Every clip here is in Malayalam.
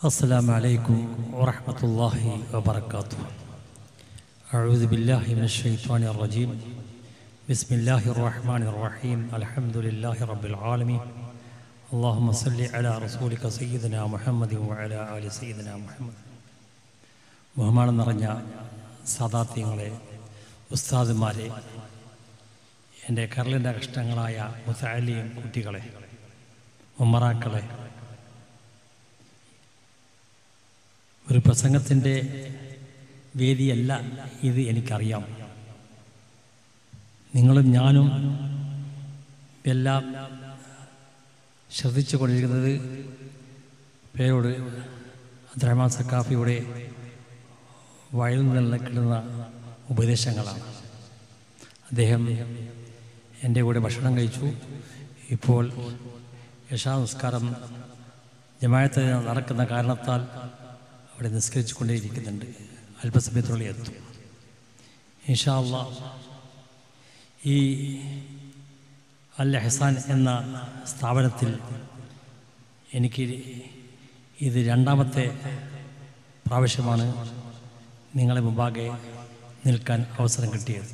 السلام عليكم ورحمة الله وبركاته أعوذ بالله من الشيطان الرجيم بسم الله الرحمن الرحيم الحمد لله رب العالمين اللهم صل على رسولك سيدنا محمد وعلى آل سيدنا محمد ബഹുമാനം നിറഞ്ഞ സാദാത്യങ്ങളെ ഉസ്താദുമാരെ എൻ്റെ കരളിൻ്റെ കഷ്ടങ്ങളായ മുസാലിയും കുട്ടികളെ ഉമ്മറാക്കളെ ഒരു പ്രസംഗത്തിൻ്റെ വേദിയല്ല ഇത് എനിക്കറിയാം നിങ്ങളും ഞാനും എല്ലാം ശ്രദ്ധിച്ചു കൊണ്ടിരിക്കുന്നത് പേരോട് അബ്ദുറഹ്മാൻ സക്കാഫിയുടെ വയലിൽ നിന്ന് കിട്ടുന്ന ഉപദേശങ്ങളാണ് അദ്ദേഹം എൻ്റെ കൂടെ ഭക്ഷണം കഴിച്ചു ഇപ്പോൾ യശാ നിസ്കാരം ജമായത്ത് നടക്കുന്ന കാരണത്താൽ അവിടെ നിസ്കരിച്ചു കൊണ്ടേയിരിക്കുന്നുണ്ട് അല്പസമയത്തിനുള്ളിൽ എത്തും ഇൻഷാ അള്ളാ ഈ അൽ ഹസാൻ എന്ന സ്ഥാപനത്തിൽ എനിക്ക് ഇത് രണ്ടാമത്തെ പ്രാവശ്യമാണ് നിങ്ങളെ മുമ്പാകെ നിൽക്കാൻ അവസരം കിട്ടിയത്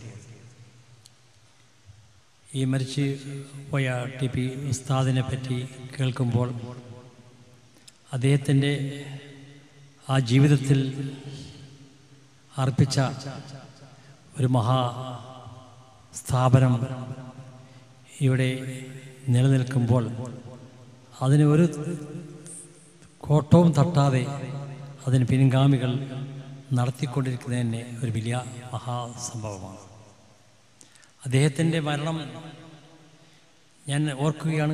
ഈ മരിച്ച് പോയ ടി പി ഉസ്താദിനെ പറ്റി കേൾക്കുമ്പോൾ അദ്ദേഹത്തിൻ്റെ ആ ജീവിതത്തിൽ അർപ്പിച്ച ഒരു മഹാ സ്ഥാപനം ഇവിടെ നിലനിൽക്കുമ്പോൾ അതിന് ഒരു കോട്ടവും തട്ടാതെ അതിന് പിൻഗാമികൾ നടത്തിക്കൊണ്ടിരിക്കുന്നത് തന്നെ ഒരു വലിയ മഹാസംഭവമാണ് അദ്ദേഹത്തിൻ്റെ മരണം ഞാൻ ഓർക്കുകയാണ്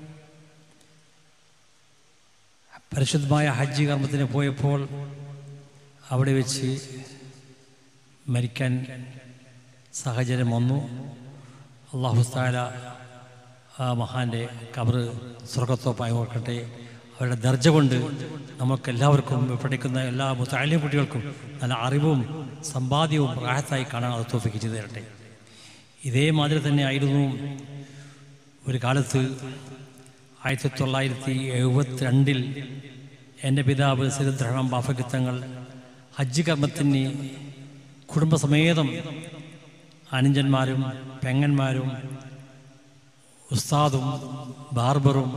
പരിശുദ്ധമായ ഹജ്ജ് കർമ്മത്തിന് പോയപ്പോൾ അവിടെ വെച്ച് മരിക്കാൻ സാഹചര്യം വന്നു അള്ളാഹുസ്താല ആ മഹാൻ്റെ കബറ് സ്വർഗത്തോപ്പായി ഓർക്കട്ടെ അവരുടെ ദർജ കൊണ്ട് നമുക്ക് എല്ലാവർക്കും പഠിക്കുന്ന എല്ലാ മുത്താലിയ കുട്ടികൾക്കും നല്ല അറിവും സമ്പാദ്യവും റാഹത്തായി കാണാൻ അത് തോഫിക്ക് ചെയ്തു തരട്ടെ ഇതേമാതിരി തന്നെ ആയിരുന്നു ഒരു കാലത്ത് ആയിരത്തി തൊള്ളായിരത്തി എഴുപത്തി രണ്ടിൽ എൻ്റെ പിതാവ് സിദ്ധാം ബാഫകിത്തങ്ങൾ ഹജ്ജ് കർമ്മത്തിന് കുടുംബസമേതം അനുജന്മാരും പെങ്ങന്മാരും ഉസ്താദും ബാർബറും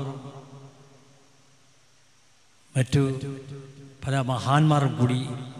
മറ്റു പല മഹാന്മാരും കൂടി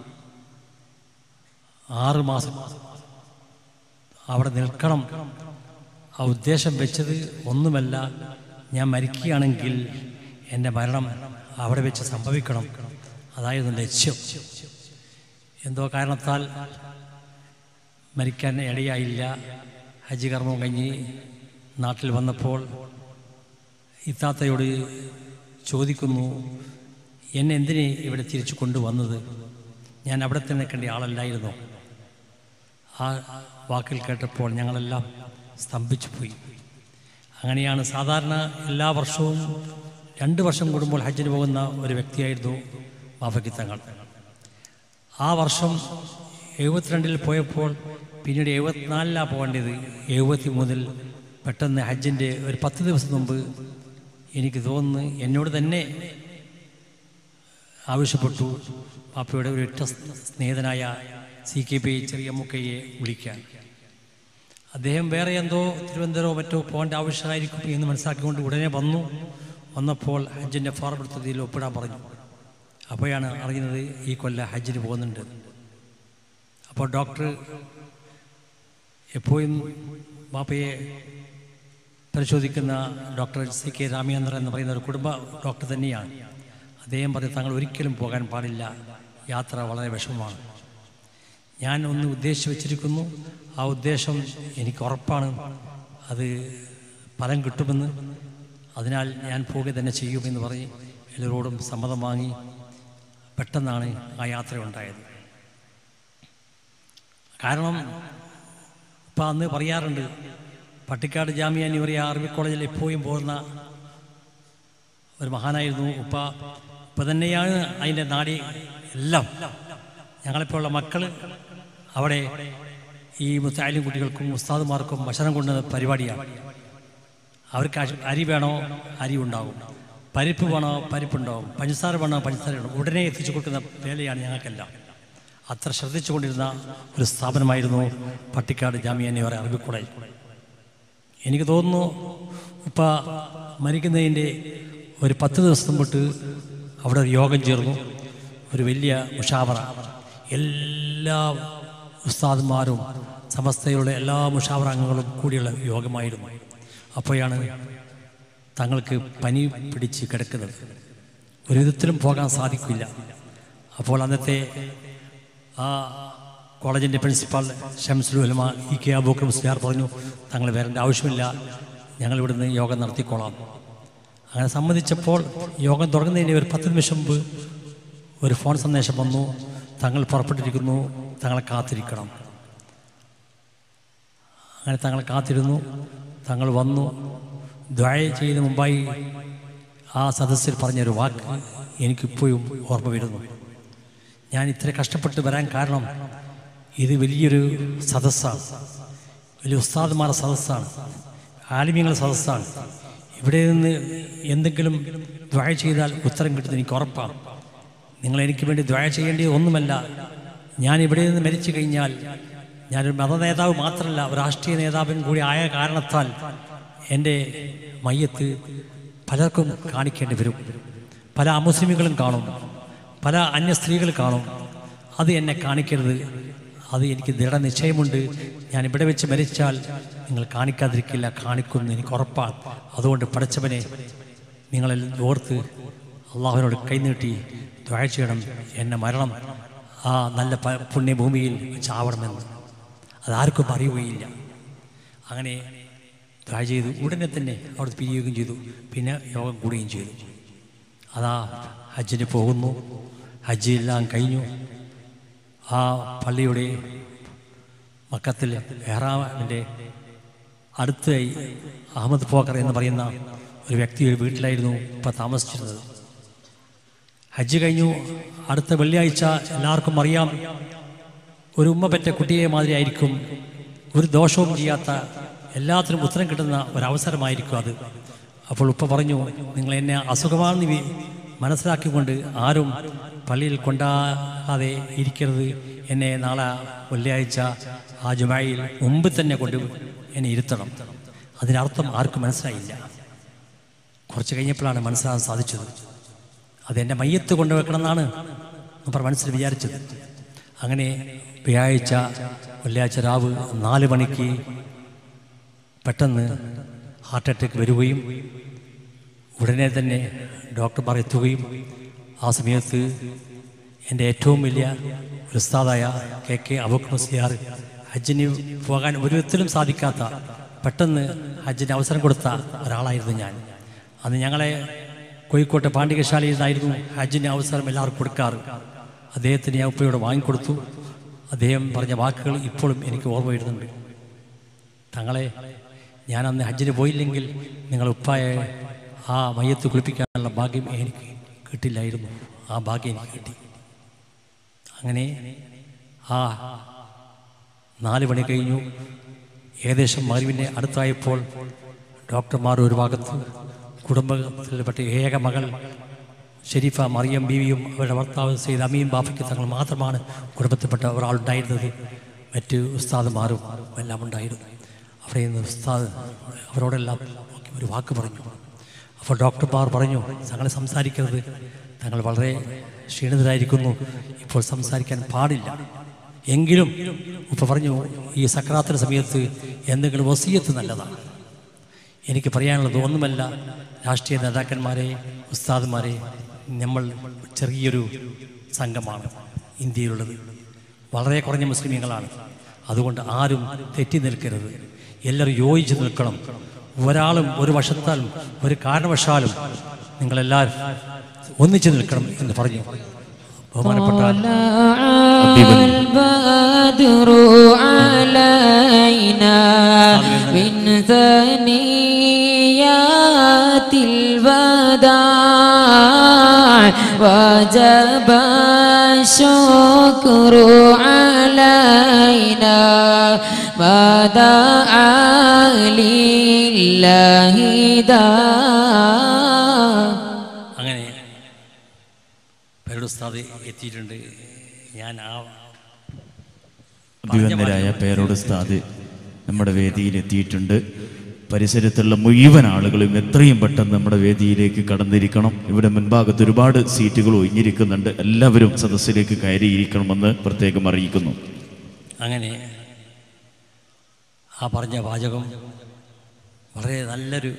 ആറ് മാസം അവിടെ നിൽക്കണം ആ ഉദ്ദേശം വെച്ചത് ഒന്നുമല്ല ഞാൻ മരിക്കുകയാണെങ്കിൽ എൻ്റെ മരണം അവിടെ വെച്ച് സംഭവിക്കണം അതായിരുന്നു ലക്ഷ്യം എന്തോ കാരണത്താൽ മരിക്കാൻ ഇടയായില്ല ഹജ്ജ് കർമ്മം കഴിഞ്ഞ് നാട്ടിൽ വന്നപ്പോൾ ഇത്താത്തയോട് ചോദിക്കുന്നു എന്നെ എന്തിനെ ഇവിടെ തിരിച്ചു കൊണ്ടുവന്നത് ഞാൻ അവിടെ തന്നെ നിൽക്കേണ്ട ആളല്ലായിരുന്നു ആ വാക്കിൽ കേട്ടപ്പോൾ ഞങ്ങളെല്ലാം സ്തംഭിച്ചു പോയി അങ്ങനെയാണ് സാധാരണ എല്ലാ വർഷവും രണ്ട് വർഷം കൂടുമ്പോൾ ഹജ്ജിന് പോകുന്ന ഒരു വ്യക്തിയായിരുന്നു ബാഫക്കിത്തങ്ങൾ ആ വർഷം എഴുപത്തിരണ്ടിൽ പോയപ്പോൾ പിന്നീട് എഴുപത്തിനാലിലാണ് പോകേണ്ടത് എഴുപത്തി മൂന്നിൽ പെട്ടെന്ന് ഹജ്ജിൻ്റെ ഒരു പത്ത് ദിവസം മുമ്പ് എനിക്ക് തോന്നുന്നു എന്നോട് തന്നെ ആവശ്യപ്പെട്ടു പാപ്പയുടെ ഒരു ഒറ്റ സ്നേഹിതനായ സി കെ പി ചെറിയ മുക്കയെ വിളിക്കാൻ അദ്ദേഹം വേറെ എന്തോ തിരുവനന്തപുരമോ മറ്റോ പോകേണ്ട ആവശ്യമായിരിക്കും എന്ന് മനസ്സിലാക്കിക്കൊണ്ട് ഉടനെ വന്നു വന്നപ്പോൾ ഹജ്ജിൻ്റെ ഫോറം എടുത്തതിൽ ഒപ്പിടാൻ പറഞ്ഞു അപ്പോഴാണ് അറിയുന്നത് ഈ കൊല്ല ഹജ്ജിന് പോകുന്നുണ്ട് അപ്പോൾ ഡോക്ടർ എപ്പോഴും ബാപ്പയെ പരിശോധിക്കുന്ന ഡോക്ടർ സി കെ രാമചന്ദ്രൻ എന്ന് പറയുന്ന ഒരു കുടുംബ ഡോക്ടർ തന്നെയാണ് അദ്ദേഹം പറഞ്ഞു താങ്കൾ ഒരിക്കലും പോകാൻ പാടില്ല യാത്ര വളരെ വിഷമമാണ് ഞാൻ ഒന്ന് ഉദ്ദേശിച്ച് വെച്ചിരിക്കുന്നു ആ ഉദ്ദേശം എനിക്ക് ഉറപ്പാണ് അത് ഫലം കിട്ടുമെന്ന് അതിനാൽ ഞാൻ പോവുക തന്നെ ചെയ്യുമെന്ന് പറഞ്ഞ് എല്ലാവരോടും സമ്മതം വാങ്ങി പെട്ടെന്നാണ് ആ യാത്ര ഉണ്ടായത് കാരണം ഇപ്പം അന്ന് പറയാറുണ്ട് പട്ടിക്കാട് ജാമ്യ ന്യൂറിയ അറബി കോളേജിൽ എപ്പോഴും പോകുന്ന ഒരു മഹാനായിരുന്നു ഉപ്പ ഇപ്പം തന്നെയാണ് അതിൻ്റെ നാടി എല്ലാം ഞങ്ങളെപ്പോലുള്ള മക്കൾ അവിടെ ഈ മുത്തായാലും കുട്ടികൾക്കും ഉസ്താദുമാർക്കും ഭക്ഷണം കൊണ്ടുവന്ന പരിപാടിയാണ് അവർക്ക് അരി- അരി വേണോ അരി ഉണ്ടാകും പരിപ്പ് വേണോ പരിപ്പുണ്ടാവും പഞ്ചസാര വേണോ പഞ്ചസാര വേണം ഉടനെ എത്തിച്ചു കൊടുക്കുന്ന വേലയാണ് ഞങ്ങൾക്കെല്ലാം അത്ര ശ്രദ്ധിച്ചുകൊണ്ടിരുന്ന ഒരു സ്ഥാപനമായിരുന്നു പട്ടിക്കാട് ജാമ്യ എന്നിവരെ അറബി കോളേജ് എനിക്ക് തോന്നുന്നു ഉപ്പ മരിക്കുന്നതിൻ്റെ ഒരു പത്ത് ദിവസം തൊട്ട് അവിടെ ഒരു യോഗം ചേർന്നു ഒരു വലിയ മുഷാവറ എല്ലാ ഉസ്താദന്മാരും സമസ്തയുടെ എല്ലാ മുഷാവറ അംഗങ്ങളും കൂടിയുള്ള യോഗമായിരുന്നു അപ്പോഴാണ് തങ്ങൾക്ക് പനി പിടിച്ച് കിടക്കുന്നത് ഒരു വിധത്തിലും പോകാൻ സാധിക്കില്ല അപ്പോൾ അന്നത്തെ ആ കോളേജിൻ്റെ principal Shamsul Ulama E K Abukkar Musliyar പറഞ്ഞു തങ്ങൾ വരേണ്ട ആവശ്യമില്ല ഞങ്ങൾ ഇവിടുന്ന് യോഗം നടത്തിക്കോളാം അങ്ങനെ സമ്മതിച്ചപ്പോൾ യോഗം തുടങ്ങുന്നതിന് ഒരു പത്ത് നിമിഷം മുമ്പ് ഒരു ഫോൺ സന്ദേശം വന്നു തങ്ങൾ പുറപ്പെട്ടിരിക്കുന്നു തങ്ങളെ കാത്തിരിക്കണം അങ്ങനെ തങ്ങളെ കാത്തിരുന്നു തങ്ങൾ വന്നു ദ്വായ ചെയ്ത് മുമ്പായി ആ സദസ്സിൽ പറഞ്ഞൊരു വാക്ക് എനിക്കിപ്പോഴും ഓർമ്മ വരുന്നു ഞാൻ ഇത്ര കഷ്ടപ്പെട്ട് വരാൻ കാരണം ഇത് വലിയൊരു സദസ്സാണ് വലിയ ഉസ്താദുമാരുടെ സദസ്സാണ് ആലിമ്യങ്ങളുടെ സദസ്സാണ് ഇവിടെ നിന്ന് എന്തെങ്കിലും ദ്വായ ചെയ്താൽ ഉത്തരം കിട്ടുന്നത് എനിക്ക് ഉറപ്പാണ് നിങ്ങൾ എനിക്ക് വേണ്ടി ദ്വായ ചെയ്യേണ്ടത് ഒന്നുമല്ല ഞാൻ ഇവിടെ നിന്ന് മരിച്ചു കഴിഞ്ഞാൽ ഞാനൊരു മത നേതാവ് മാത്രമല്ല ഒരു രാഷ്ട്രീയ നേതാവും കൂടി ആയ കാരണത്താൽ എൻ്റെ മയ്യത്ത് പലർക്കും കാണിക്കേണ്ടി വരും പല അമുസ്ലിമുകളും കാണും പല അന്യ സ്ത്രീകൾ കാണും അത് എന്നെ കാണിക്കരുത് അത് എനിക്ക് ദൃഢനിശ്ചയമുണ്ട് ഞാൻ ഇവിടെ വെച്ച് മരിച്ചാൽ നിങ്ങൾ കാണിക്കാതിരിക്കില്ല കാണിക്കുമെന്ന് എനിക്ക് ഉറപ്പാണ് അതുകൊണ്ട് പഠിച്ചവനെ നിങ്ങളെല്ലാം ഓർത്ത് അള്ളാഹുവിനോട് കൈനീട്ടി ദ്വാഴ ചെയ്യണം എന്നെ മരണം ആ നല്ല പ- പുണ്യഭൂമിയിൽ ചാവണമെന്ന് അതാർക്കും അറിയുകയില്ല അങ്ങനെ ദ്വാഴ ചെയ്തു ഉടനെ തന്നെ അവിടെ പിരിയുകയും ചെയ്തു പിന്നെ യോഗം കൂടുകയും ചെയ്തു അതാ ഹജ്ജിന് പോകുന്നു ഹജ്ജ് എല്ലാം കഴിഞ്ഞു ആ പള്ളിയുടെ മക്കത്തിൽ എഹ്റാമിൻ്റെ അടുത്തായി അഹമ്മദ് പോക്കർ എന്ന് പറയുന്ന ഒരു വ്യക്തിയുടെ വീട്ടിലായിരുന്നു ഇപ്പം താമസിച്ചിരുന്നത് ഹജ്ജ് കഴിഞ്ഞു അടുത്ത വെള്ളിയാഴ്ച എല്ലാവർക്കും അറിയാം ഒരു ഉമ്മ പെറ്റ കുട്ടിയെ മാതിരി ആയിരിക്കും ഒരു ദോഷവും ചെയ്യാത്ത എല്ലാത്തിനും ഉത്തരം കിട്ടുന്ന ഒരവസരമായിരിക്കും അത് അപ്പോൾ ഉപ്പ പറഞ്ഞു നിങ്ങൾ എന്നെ അസുഖമാണെന്ന് വി- മനസ്സിലാക്കിക്കൊണ്ട് ആരും പള്ളിയിൽ കൊണ്ടാകാതെ ഇരിക്കരുത് എന്നെ നാളെ വെള്ളിയാഴ്ച ആ ജുമായിൽ മുമ്പ് തന്നെ കൊണ്ട് എന്നെ ഇരുത്തണം അതിനർത്ഥം ആർക്കും മനസ്സിലായില്ല കുറച്ച് കഴിഞ്ഞപ്പോഴാണ് മനസ്സിലാകാൻ സാധിച്ചത് അത് എൻ്റെ മയ്യത്ത് കൊണ്ടുവെക്കണം എന്നാണ് അവർ മനസ്സിൽ വിചാരിച്ചത് അങ്ങനെ വ്യാഴാഴ്ച വെള്ളിയാഴ്ച രാവ് നാല് മണിക്ക് പെട്ടെന്ന് ഹാർട്ട് അറ്റാക്ക് വരികയും ഉടനെ തന്നെ ഡോക്ടർമാർ എത്തുകയും ആ സമയത്ത് എൻ്റെ ഏറ്റവും വലിയ ഒരു ഉസ്താദായ കെ കെ അബൂഖ് മുസ്ലിയാർ ഹജ്ജിന് പോകാൻ ഒരു വിധത്തിലും സാധിക്കാത്ത പെട്ടെന്ന് ഹജ്ജിന് അവസരം കൊടുത്ത ഒരാളായിരുന്നു ഞാൻ അന്ന് ഞങ്ങളെ കോഴിക്കോട്ടെ പാണ്ഡികശാലയിൽ നിന്നായിരുന്നു ഹജ്ജിന് അവസരം എല്ലാവർക്കും കൊടുക്കാറ് അദ്ദേഹത്തിന് ഞാൻ ഉപ്പയോട് വാങ്ങിക്കൊടുത്തു അദ്ദേഹം പറഞ്ഞ വാക്കുകൾ ഇപ്പോഴും എനിക്ക് ഓർമ്മ വരുന്നുണ്ട് തങ്ങളെ ഞാൻ അന്ന് ഹജ്ജിന് പോയില്ലെങ്കിൽ നിങ്ങൾ ഉപ്പായെ ആ മയ്യത്ത് കുളിപ്പിക്കാനുള്ള ഭാഗ്യം എനിക്ക് കിട്ടില്ലായിരുന്നു ആ ഭാഗ്യം എനിക്ക് കിട്ടി അങ്ങനെ ആ നാല് മണി കഴിഞ്ഞു ഏകദേശം മരുവിൻ്റെ അടുത്തായപ്പോൾ ഡോക്ടർമാർ ഒരു ഭാഗത്ത് കുടുംബത്തിൽപ്പെട്ട ഏക മകൾ ഷെരീഫ മറിയം ബീവിയും അവരുടെ ഭർത്താവ് സെയ്ദ് അമീം ബാഫയ്ക്ക് തങ്ങൾ മാത്രമാണ് കുടുംബത്തിൽപ്പെട്ട ഒരാളുണ്ടായിരുന്നത് മറ്റ് ഉസ്താദുമാരും എല്ലാം ഉണ്ടായിരുന്നു അവിടെ നിന്ന് ഉസ്താദ് അവരോടെല്ലാം നോക്കി ഒരു വാക്ക് പറഞ്ഞു അപ്പോൾ ഡോക്ടർമാർ പറഞ്ഞു തങ്ങൾ സംസാരിക്കരുത് തങ്ങൾ വളരെ ക്ഷീണിതരായിരിക്കുന്നു ഇപ്പോൾ സംസാരിക്കാൻ പാടില്ല എങ്കിലും ഉപ്പ പറഞ്ഞു ഈ സക്രാത്തിന് സമയത്ത് എന്തെങ്കിലും വസീയത്ത് നല്ലതാണ് എനിക്ക് പറയാനുള്ളത് ഒന്നുമല്ല രാഷ്ട്രീയ നേതാക്കന്മാരെ ഉസ്താദുമാരെ നമ്മൾ ചെറിയൊരു സംഘമാണ് ഇന്ത്യയിലുള്ളത് വളരെ കുറഞ്ഞ മുസ്ലിമീങ്ങളാണ് അതുകൊണ്ട് ആരും തെറ്റി നിൽക്കരുത് എല്ലാവരും യോജിച്ച് നിൽക്കണം ഒരാളും ഒരു വശത്താലും ഒരു കാരണവശാലും നിങ്ങളെല്ലാവരും ഒന്നിച്ചു നിൽക്കണം എന്ന് പറഞ്ഞു ബഹുമാനപ്പെട്ട طلع البدر علينا من ثنيات الوداع وجب الشكر علينا ما دعا لله داع പേരുടെ ഉസ്താദ് എത്തിയിട്ടുണ്ട് ഞാൻ ആ ദിവന്യരായ പേരോട് സ്ഥാത് നമ്മുടെ വേദിയിൽ എത്തിയിട്ടുണ്ട് പരിസരത്തുള്ള മുഴുവൻ ആളുകളും എത്രയും പെട്ടെന്ന് നമ്മുടെ വേദിയിലേക്ക് കടന്നിരിക്കണം ഇവിടെ മുൻഭാഗത്ത് ഒരുപാട് സീറ്റുകൾ ഒഴിഞ്ഞിരിക്കുന്നുണ്ട് എല്ലാവരും സദസ്സിലേക്ക് കയറിയിരിക്കണമെന്ന് പ്രത്യേകം അറിയിക്കുന്നു അങ്ങനെ ആ പറഞ്ഞ വാചകം വളരെ നല്ലൊരു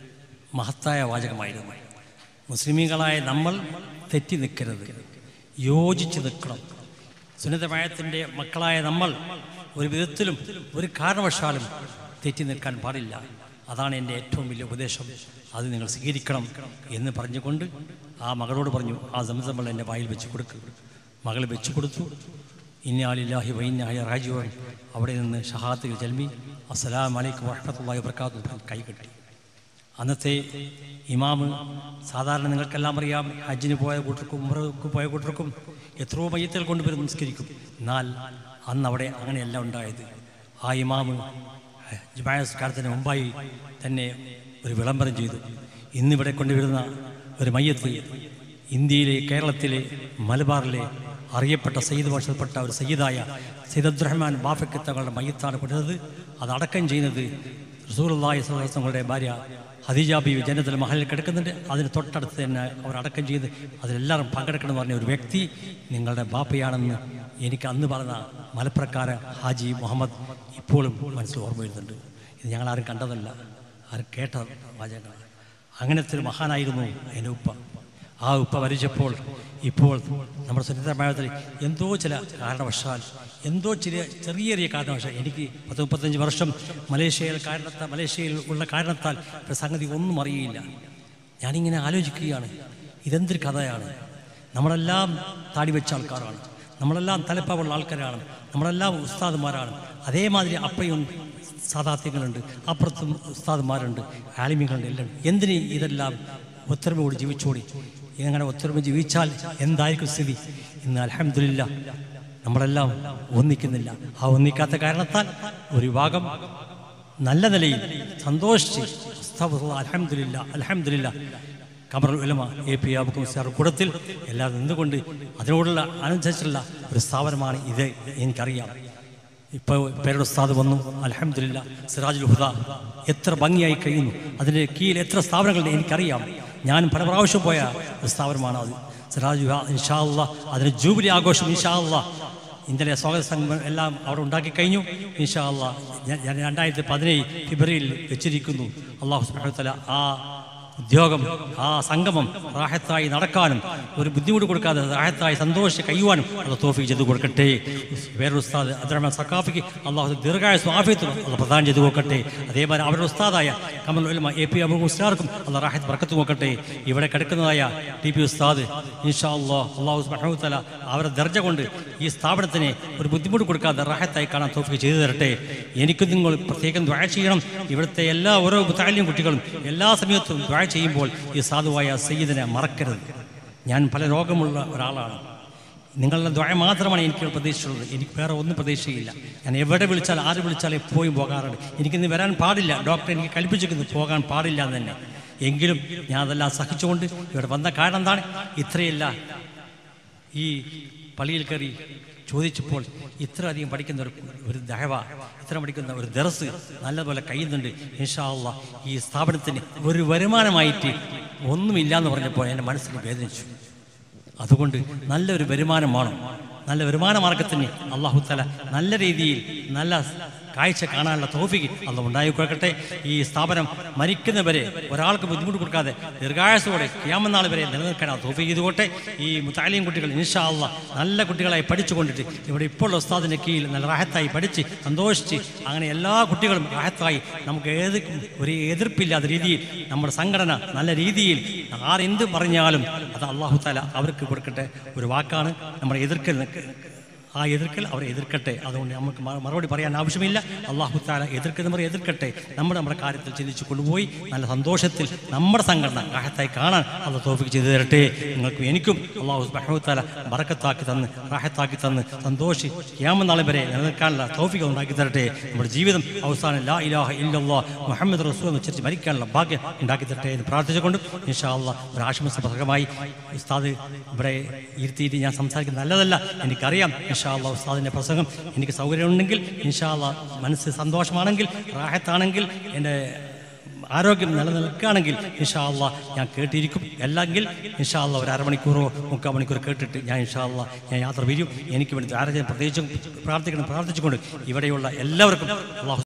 മഹത്തായ വാചകമായിരുന്നു മുസ്ലിമീങ്ങളായ നമ്മൾ തെറ്റി നിൽക്കരുത് യോജിച്ച് നിൽക്കണം സുന്നതമായത്തിൻ്റെ മക്കളായ നമ്മൾ ഒരു വിധത്തിലും ഒരു കാരണവശാലും തെറ്റി നിൽക്കാൻ പാടില്ല അതാണ് എൻ്റെ ഏറ്റവും വലിയ ഉപദേശം അത് നിങ്ങൾ സ്വീകരിക്കണം എന്ന് പറഞ്ഞുകൊണ്ട് ആ മകളോട് പറഞ്ഞു ആ സംസമ്മൾ എൻ്റെ വായിൽ വെച്ച് കൊടുക്കുക മകൾ വെച്ച് കൊടുത്തു ഇന്നാലില്ലാഹി വൈന്നാഹി റാജുവൻ അവിടെ നിന്ന് ഷഹാത്തിൽ ജൽമി അസ്സലാം വലൈക്കും വറഹമത്തല്ലാഹി വബർക്കാത്തു കൈ കെട്ടി അന്നത്തെ ഇമാമ് സാധാരണ നിങ്ങൾക്കെല്ലാം അറിയാം ഹജ്ജിന് പോയ കൂട്ടർക്കും ഉമ്രക്ക് പോയ കൂട്ടർക്കും എത്രയോ മയ്യത്തുകൾ കൊണ്ടുവരും നിസ്കരിക്കും എന്നാൽ അന്ന് അവിടെ അങ്ങനെയല്ല ഉണ്ടായത് ആ ഇമാമ് ജുമാസ്കാരത്തിന് മുമ്പായി തന്നെ ഒരു വിളംബരം ചെയ്തു ഇന്നിവിടെ കൊണ്ടുവരുന്ന ഒരു മയ്യത്ത് ഇന്ത്യയിലെ കേരളത്തിലെ മലബാറിലെ അറിയപ്പെട്ട സയ്യിദ് വർഷപ്പെട്ട ഒരു സയ്യിദായ സയ്യിദ് അബ്ദുറഹ്മാൻ ബാഫയ്ക്ക് തങ്ങളുടെ മയ്യത്താണ് കൊടുത്തത് അത് അടക്കം ചെയ്യുന്നത് റസൂലുള്ളാഹി സ്വല്ലല്ലാഹു അലൈഹി തങ്ങളുടെ ഭാര്യ ഹദീജ ബീവി ജനത്തിൽ മഹലിൽ കിടക്കുന്നുണ്ട് അതിന് തൊട്ടടുത്ത് തന്നെ അവർ അടക്കം ചെയ്ത് അതിലെല്ലാവരും പങ്കെടുക്കണം പറഞ്ഞ ഒരു വ്യക്തി നിങ്ങളുടെ ബാപ്പയാണെന്ന് എനിക്ക് അന്ന് പറഞ്ഞ മലപ്രക്കാര ഹാജി മുഹമ്മദ് ഇപ്പോഴും മനസ്സിൽ ഓർമ്മ വരുന്നുണ്ട് ഇത് ഞങ്ങൾ ആരും കണ്ടതല്ല ആരും കേട്ട വാചകങ്ങളാണ് അങ്ങനത്തെ ഒരു മഹാനായിരുന്നു എൻ്റെ ഉപ്പ ആ ഉപ്പ മരിച്ചപ്പോൾ ഇപ്പോൾ നമ്മുടെ സുനിതമായത്തിൽ എന്തോ ചില കാരണവശാൽ എന്തോ ചെറിയ ചെറിയ ചെറിയ കാരണവശാൽ എനിക്ക് പത്ത് മുപ്പത്തഞ്ച് വർഷം മലേഷ്യയിൽ കാരണത്താൽ മലേഷ്യയിൽ ഉള്ള കാരണത്താൽ ഇപ്പം സംഗതി ഒന്നും അറിയില്ല ഞാനിങ്ങനെ ആലോചിക്കുകയാണ് ഇതെന്തൊരു കഥയാണ് നമ്മളെല്ലാം താടി വെച്ച ആൾക്കാരാണ് നമ്മളെല്ലാം തലപ്പാവുള്ള ആൾക്കാരാണ് നമ്മളെല്ലാം ഉസ്താദുമാരാണ് അതേമാതിരി അപ്പയും സാധാത്യങ്ങളുണ്ട് അപ്പുറത്തും ഉസ്താദുമാരുണ്ട് ആലിമ്യങ്ങളുണ്ട് എല്ലാം ഉണ്ട്. എന്തിന് ഇതെല്ലാം ഒത്തൊരുമയോട് ജീവിച്ചോടി ഇങ്ങനെ ഒത്തൊരുമ ജീവിച്ചാൽ എന്തായിരിക്കും സ്ഥിതി ഇന്ന് അലഹമില്ല നമ്മളെല്ലാം ഒന്നിക്കുന്നില്ല ആ ഒന്നിക്കാത്ത കാരണത്താൽ ഒരു വിഭാഗം നല്ല നിലയിൽ സന്തോഷിച്ച് അലഹമില്ല അലഹമില്ല കമറുൽ ഉലമ എ പി അബുക്കും സാർ കൂടത്തിൽ എല്ലാം നിന്നുകൊണ്ട് അതിനോടുള്ള അനുസരിച്ചുള്ള ഒരു സ്ഥാപനമാണ് ഇത് എനിക്കറിയാം ഇപ്പോൾ പേരുടെ ഉസ്താദ് വന്നു അലഹമില്ല സിറാജുൽ ഹുദ എത്ര ഭംഗിയായി കഴിയുന്നു അതിൻ്റെ കീഴിൽ എത്ര സ്ഥാപനങ്ങളുണ്ട് എനിക്കറിയാം ഞാൻ പല പ്രാവശ്യം പോയ ഒരു സ്ഥാപനമാണ് അത് സിറാജ് ഹുദ ഇൻഷാ അല്ലാ അതിന് ജൂബിലി ആഘോഷം ഇൻഷാ അല്ലാ ഇന്നലെ സ്വാഗത സംഘം എല്ലാം അവിടെ ഉണ്ടാക്കി കഴിഞ്ഞു ഇൻഷാ അല്ലാ ഞാൻ ഞാൻ രണ്ടായിരത്തി പതിനേഴ് ഫെബ്രുവരിയിൽ വെച്ചിരിക്കുന്നു അള്ളാഹു സുബ്ഹാനഹു വ തആല ആ ഉദ്യോഗം ആ സംഗമം റാഹത്തായി നടക്കാനും ഒരു ബുദ്ധിമുട്ട് കൊടുക്കാതെ റാഹത്തായി സന്തോഷിച്ച് കഴിയുവാനും അത് തോഫിക്ക് ചെയ്തു കൊടുക്കട്ടെ വേറൊരു ഉസ്താദ് അബ്ദുറഹ്മാൻ സക്കാഫിക്ക് അള്ളാഹു ദീർഘായ സ്വാഫിയത്തും അത് പ്രദാനം ചെയ്തു കൊടുക്കട്ടെ അതേപോലെ അവരുടെ ഉസ്താദായ കമൽ ഉലമ എ പി അബു മുസ്ലാർക്കും അള്ളാഹ് റാഹത്ത് ബർക്കത്ത് നോക്കട്ടെ ഇവിടെ കിടക്കുന്നതായ ടി പി ഉസ്താദ് ഇൻഷാ അള്ളാഹ് അള്ളാഹു സുബ്ഹാനഹു തആല അവരുടെ ദർജ കൊണ്ട് ഈ സ്ഥാപനത്തിന് ഒരു ബുദ്ധിമുട്ട് കൊടുക്കാതെ റാഹത്തായി കാണാൻ തോഫിക്ക് ചെയ്തു തരട്ടെ എനിക്ക് നിങ്ങൾ പ്രത്യേകം ദ്വാഴ ചെയ്യണം ഇവിടുത്തെ എല്ലാ ഓരോ മുത്താലിയും കുട്ടികളും എല്ലാ സമയത്തും ദ്വാഴ ചെയ്യുമ്പോൾ ഈ സാധുവായ സയ്യിദിനെ മറക്കരുത് ഞാൻ പല രോഗമുള്ള ഒരാളാണ് നിങ്ങളുടെ ദ്വായ മാത്രമാണ് എനിക്ക് പ്രതീക്ഷിച്ചുള്ളത് എനിക്ക് വേറെ ഒന്നും പ്രതീക്ഷയില്ല ഞാൻ എവിടെ വിളിച്ചാൽ ആര് വിളിച്ചാലും എപ്പോഴും പോകാറുണ്ട് എനിക്കിന്ന് വരാൻ പാടില്ല ഡോക്ടർ എനിക്ക് കൽപ്പിച്ചിരിക്കുന്നു പോകാൻ പാടില്ല എന്ന് തന്നെ എങ്കിലും ഞാൻ അതെല്ലാം സഹിച്ചുകൊണ്ട് ഇവിടെ വന്ന കാരണം എന്താണ് ഇത്രയല്ല ഈ പള്ളിയിൽ കയറി ചോദിച്ചപ്പോൾ ഇത്ര അധികം പഠിക്കുന്ന ഒരു ഒരു ദഹവ ഇത്ര പഠിക്കുന്ന ഒരു ദറസ് നല്ലപോലെ കഴിയുന്നുണ്ട് ഇൻഷാ അള്ളാ ഈ സ്ഥാപനത്തിന് ഒരു വരുമാനമായിട്ട് ഒന്നുമില്ല എന്ന് പറഞ്ഞപ്പോൾ എൻ്റെ മനസ്സിൽ വേദനിച്ചു അതുകൊണ്ട് നല്ലൊരു വരുമാനമാണ് നല്ല വരുമാന മാർഗത്തിന് അള്ളാഹു തല നല്ല രീതിയിൽ നല്ല കാഴ്ച കാണാനുള്ള തോഫിക്ക് അന്ന് ഉണ്ടായി കൊടുക്കട്ടെ ഈ സ്ഥാപനം മരിക്കുന്നവരെ ഒരാൾക്ക് ബുദ്ധിമുട്ട് കൊടുക്കാതെ ദീർഘായുസോടെ ക്യാമനാൾ വരെ നിലനിൽക്കാൻ ആ തോഫിക്ക് ചെയ്തുകൊട്ടെ ഈ മുത്താലിയും കുട്ടികൾ ഇൻഷാ അള്ളാ നല്ല കുട്ടികളായി പഠിച്ചുകൊണ്ടിട്ട് ഇവിടെ ഇപ്പോൾ ഉസ്താദിൻ്റെ കീഴിൽ നല്ല റാഹത്തായി പഠിച്ച് സന്തോഷിച്ച് അങ്ങനെ എല്ലാ കുട്ടികളും റാഹത്തായി നമുക്ക് ഏത് ഒരു എതിർപ്പില്ലാത്ത രീതിയിൽ നമ്മുടെ സംഘടന നല്ല രീതിയിൽ ആരെന്ത് പറഞ്ഞാലും അത് അള്ളാഹു താല അവർക്ക് കൊടുക്കട്ടെ ഒരു വാക്കാണ് നമ്മുടെ എതിർക്കൽ ആ എതിർക്കൽ അവരെ എതിർക്കട്ടെ അതുകൊണ്ട് നമുക്ക് മ- മറുപടി പറയാൻ ആവശ്യമില്ല അള്ളാഹു താല എതിർക്കുന്നവർ എതിർക്കട്ടെ നമ്മുടെ നമ്മുടെ കാര്യത്തിൽ ചിന്തിച്ച് കൊണ്ടുപോയി നല്ല സന്തോഷത്തിൽ നമ്മുടെ സംഘടന റാഹത്തായി കാണാൻ അത് തോഫിക്ക് ചെയ്തു തരട്ടെ നിങ്ങൾക്കും എനിക്കും അള്ളാഹു സുബ്ഹാനഹു വ തആല ബറക്കത്താക്കി തന്ന് റാഹത്താക്കി തന്ന് സന്തോഷി ക്യാമനാളെ വരെ നിലനിൽക്കാനുള്ള തോഫിക്ക് ഉണ്ടാക്കി തരട്ടെ നമ്മുടെ ജീവിതം അവസാനം ലാ ഇലാഹ ഇല്ലല്ലാ മുഹമ്മദ് റസൂൽ എന്ന് ഉച്ചരിച്ച് മരിക്കാനുള്ള ഭാഗ്യം ഉണ്ടാക്കി തരട്ടെ എന്ന് പ്രാർത്ഥിച്ചുകൊണ്ട് ഇൻഷാ അള്ളാഹ് ഒരു ആശംസ ഭാഗമായി ഉസ്താദ് ഇവിടെ ഇരുത്തിയിട്ട് ഞാൻ സംസാരിക്കുന്നത് നല്ലതല്ല എനിക്കറിയാം ഇൻഷാ അള്ളാഹ് ഉസ്താദിൻ്റെ പ്രസംഗം എനിക്ക് സൗകര്യമുണ്ടെങ്കിൽ ഇൻഷാ അള്ളാഹ് മനസ്സ് സന്തോഷമാണെങ്കിൽ റാഹത്താണെങ്കിൽ എൻ്റെ ആരോഗ്യം നിലനിൽക്കുകയാണെങ്കിൽ ഇൻഷാ അള്ളാഹ് ഞാൻ കേട്ടിരിക്കും അല്ലെങ്കിൽ ഇൻഷാ അള്ളാഹ് ഒരു അരമണിക്കൂറോ മുക്കാൽ മണിക്കൂർ കേട്ടിട്ട് ഞാൻ ഇൻഷാ അള്ളാഹ് ഞാൻ യാത്ര വരും എനിക്ക് വേണ്ടി ആരോഗ്യം പ്രത്യേകിച്ചും പ്രാർത്ഥിക്കണം പ്രാർത്ഥിച്ചുകൊണ്ട് ഇവിടെയുള്ള എല്ലാവർക്കും അള്ളാഹു